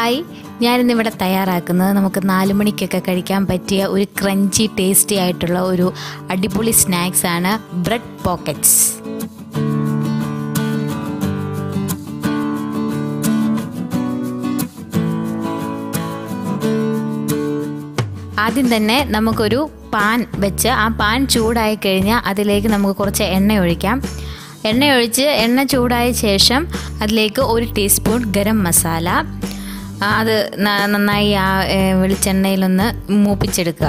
hi ഞാനിന്നിവിടെ തയ്യാറാക്കുന്നത് നമുക്ക് നാല് മണിക്കൊക്കെ കഴിക്കാൻ പറ്റിയ ഒരു ക്രഞ്ചി ടേസ്റ്റി ആയിട്ടുള്ള ഒരു അടിപൊളി സ്നാക്സ് ആണ് ബ്രെഡ് പോക്കറ്റ്സ് ആദ്യം തന്നെ നമുക്കൊരു പാൻ വെച്ച് ആ പാൻ ചൂടായി കഴിഞ്ഞാൽ അതിലേക്ക് നമുക്ക് കുറച്ച് എണ്ണ ഒഴിക്കാം എണ്ണ ഒഴിച്ച് എണ്ണ ചൂടായ ശേഷം അതിലേക്ക് ഒരു ടീസ്പൂൺ ഗരം മസാല ആ, അത് ന- നന്നായി ആ ഏ, വെളിച്ചെണ്ണയിലൊന്ന് മൂപ്പിച്ചെടുക്കുക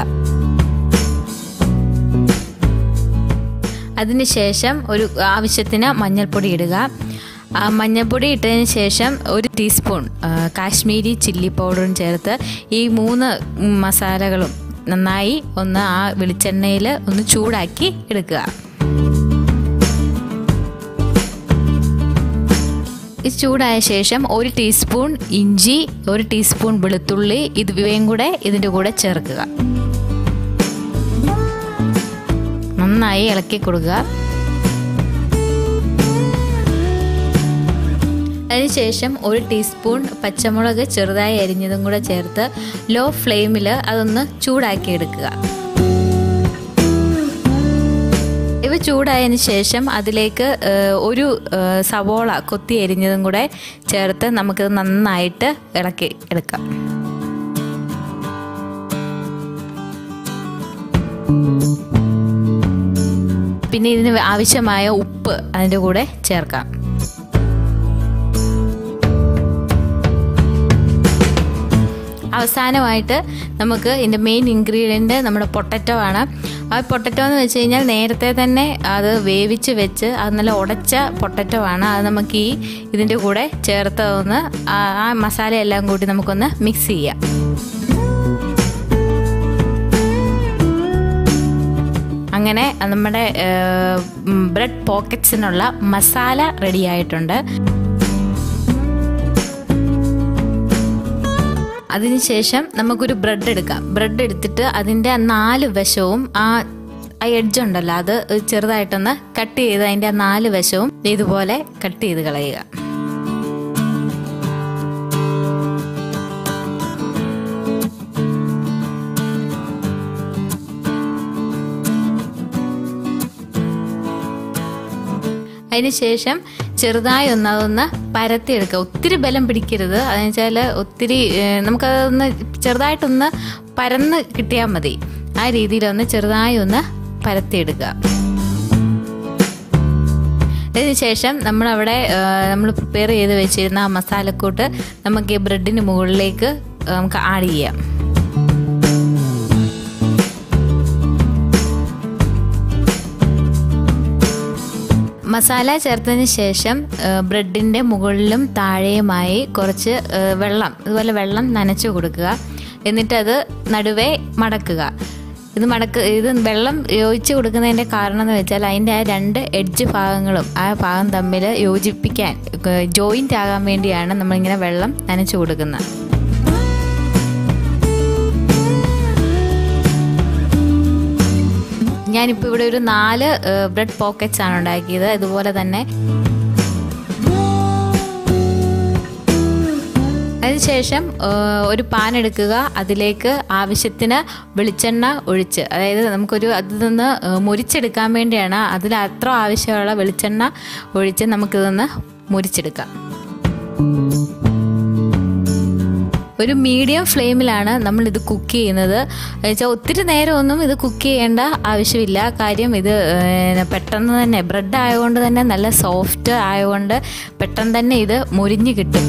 അതിനുശേഷം ഒരു ആവശ്യത്തിന് മഞ്ഞൾപ്പൊടി ഇടുക ആ മഞ്ഞൾപ്പൊടി ഇട്ടതിന് ശേഷം ഒരു ടീസ്പൂൺ ആ, കാശ്മീരി ചില്ലി പൗഡറും ചേർത്ത് ഈ മൂന്ന് മസാലകളും നന്നായി ഒന്ന് ആ വെളിച്ചെണ്ണയിൽ ഒന്ന് ചൂടാക്കി എടുക്കുക ഇത് ചൂടായ ശേഷം ഒരു ടീസ്പൂൺ ഇഞ്ചി ഒരു ടീസ്പൂൺ വെളുത്തുള്ളി ഇത് ഇവയും കൂടെ ഇതിൻ്റെ കൂടെ ചേർക്കുക നന്നായി ഇളക്കി കൊടുക്കുക അതിനുശേഷം ഒരു ടീസ്പൂൺ പച്ചമുളക് ചെറുതായി അരിഞ്ഞതും കൂടെ ചേർത്ത് ലോ ഫ്ലെയിമിൽ അതൊന്ന് ചൂടാക്കി എടുക്കുക ഇവ ചൂടായതിന് ശേഷം അതിലേക്ക് ഏഹ്, ഒരു ഏഹ്, സവോള കൊത്തി എരിഞ്ഞതും കൂടെ ചേർത്ത് നമുക്കിത് നന്നായിട്ട് ഇളക്കി എടുക്കാം പിന്നെ ഇതിന് ആവശ്യമായ ഉപ്പ് അതിൻ്റെ കൂടെ ചേർക്കാം അവസാനമായിട്ട് നമുക്ക് ഇതിൻ്റെ മെയിൻ ഇൻഗ്രീഡിയൻറ്റ് നമ്മുടെ പൊട്ടറ്റോ ആണ് ആ പൊട്ടറ്റോ എന്ന് വെച്ച് കഴിഞ്ഞാൽ നേരത്തെ തന്നെ അത് വേവിച്ച് വെച്ച് അത് നല്ല ഉടച്ച പൊട്ടറ്റോ ആണ് അത് നമുക്ക് ഈ ഇതിൻ്റെ കൂടെ ചേർത്ത് ഒന്ന് ആ ആ മസാല എല്ലാം കൂടി നമുക്കൊന്ന് മിക്സ് ചെയ്യാം അങ്ങനെ നമ്മുടെ ബ്രെഡ് പോക്കറ്റ്സിനുള്ള മസാല റെഡി ആയിട്ടുണ്ട് അതിനുശേഷം നമുക്കൊരു ബ്രെഡ് എടുക്കാം ബ്രെഡ് എടുത്തിട്ട് അതിൻ്റെ നാല് വശവും ആ ആ എഡ്ജ് ഉണ്ടല്ലോ അത് ചെറുതായിട്ടൊന്ന് കട്ട് ചെയ്ത് അതിൻ്റെ ആ നാല് വശവും ഇതുപോലെ കട്ട് ചെയ്ത് കളയുക അതിനുശേഷം ചെറുതായി ഒന്ന് അതൊന്ന് പരത്തിയെടുക്കുക ഒത്തിരി ബലം പിടിക്കരുത് അതെന്ന് വെച്ചാൽ ഒത്തിരി ഏഹ്, നമുക്കതൊന്ന് ചെറുതായിട്ടൊന്ന് പരന്ന് കിട്ടിയാൽ മതി ആ രീതിയിലൊന്ന് ചെറുതായി ഒന്ന് പരത്തിയെടുക്കുക അതിനുശേഷം നമ്മളവിടെ നമ്മൾ പ്രിപ്പയർ ചെയ്ത് വെച്ചിരുന്ന ആ മസാലക്കൂട്ട് നമുക്ക് ഈ ബ്രെഡിന് മുകളിലേക്ക് ഏഹ്, നമുക്ക് ആഡ് ചെയ്യാം മസാല ചേർത്തതിന് ശേഷം ബ്രെഡിൻ്റെ മുകളിലും താഴെയുമായി കുറച്ച് ഏഹ്, വെള്ളം ഇതുപോലെ വെള്ളം നനച്ചു കൊടുക്കുക എന്നിട്ടത് നടുവേ മടക്കുക ഇത് മടക്ക് ഇത് വെള്ളം യോജിച്ച് കൊടുക്കുന്നതിൻ്റെ കാരണം എന്ന് വെച്ചാൽ അതിൻ്റെ ആ രണ്ട് എഡ്ജ് ഭാഗങ്ങളും ആ ഭാഗം തമ്മിൽ യോജിപ്പിക്കാൻ ജോയിൻ്റ് ആകാൻ വേണ്ടിയാണ് നമ്മളിങ്ങനെ വെള്ളം നനച്ചു കൊടുക്കുന്നത് ഞാനിപ്പോൾ ഇവിടെ ഒരു നാല് ബ്രെഡ് പോക്കറ്റ്സ് ആണ് ഉണ്ടാക്കിയത് ഇതുപോലെ തന്നെ അതിനുശേഷം ഏഹ്, ഒരു പാൻ എടുക്കുക അതിലേക്ക് ആവശ്യത്തിന് വെളിച്ചെണ്ണ ഒഴിച്ച് അതായത് നമുക്കൊരു അതിൽ നിന്ന് ഏഹ്, മുരിച്ചെടുക്കാൻ വേണ്ടിയാണ് അതിൽ അത്ര ആവശ്യമുള്ള വെളിച്ചെണ്ണ ഒഴിച്ച് നമുക്കിതൊന്ന് മുരിച്ചെടുക്കാം ഒരു മീഡിയം ഫ്ലെയിമിലാണ് നമ്മൾ ഇത് കുക്ക് ചെയ്യുന്നത് വെച്ചാൽ ഒത്തിരി നേരമൊന്നും ഇത് കുക്ക് ചെയ്യേണ്ട ആവശ്യമില്ല കാര്യം ഇത് ഏഹ്, പെട്ടെന്ന് തന്നെ ബ്രെഡ് ആയതുകൊണ്ട് തന്നെ നല്ല സോഫ്റ്റ് ആയതുകൊണ്ട് പെട്ടെന്ന് തന്നെ ഇത് മുരിഞ്ഞ് കിട്ടും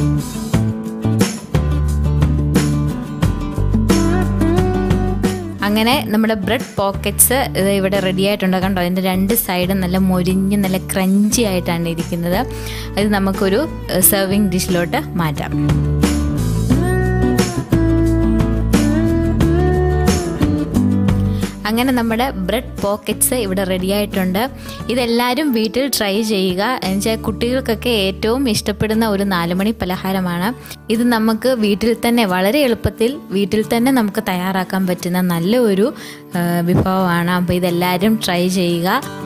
അങ്ങനെ നമ്മുടെ ബ്രെഡ് പോക്കറ്റ്സ് ഇത് ഇവിടെ റെഡി ആയിട്ടുണ്ട് കണ്ടോ അതിൻ്റെ രണ്ട് സൈഡും നല്ല മൊരിഞ്ഞ് നല്ല ക്രഞ്ചി ആയിട്ടാണ് ഇരിക്കുന്നത് അത് നമുക്കൊരു സെർവിങ് ഡിഷിലോട്ട് മാറ്റാം അങ്ങനെ നമ്മുടെ ബ്രെഡ് പോക്കറ്റ്സ് ഇവിടെ റെഡി ആയിട്ടുണ്ട് ഇതെല്ലാവരും വീട്ടിൽ ട്രൈ ചെയ്യുക എന്നുവെച്ചാൽ കുട്ടികൾക്കൊക്കെ ഏറ്റവും ഇഷ്ടപ്പെടുന്ന ഒരു നാലുമണി പലഹാരമാണ് ഇത് നമുക്ക് വീട്ടിൽ തന്നെ വളരെ എളുപ്പത്തിൽ വീട്ടിൽ തന്നെ നമുക്ക് തയ്യാറാക്കാൻ പറ്റുന്ന നല്ല ഒരു ആ, വിഭവമാണ് അപ്പോൾ ഇതെല്ലാവരും ട്രൈ ചെയ്യുക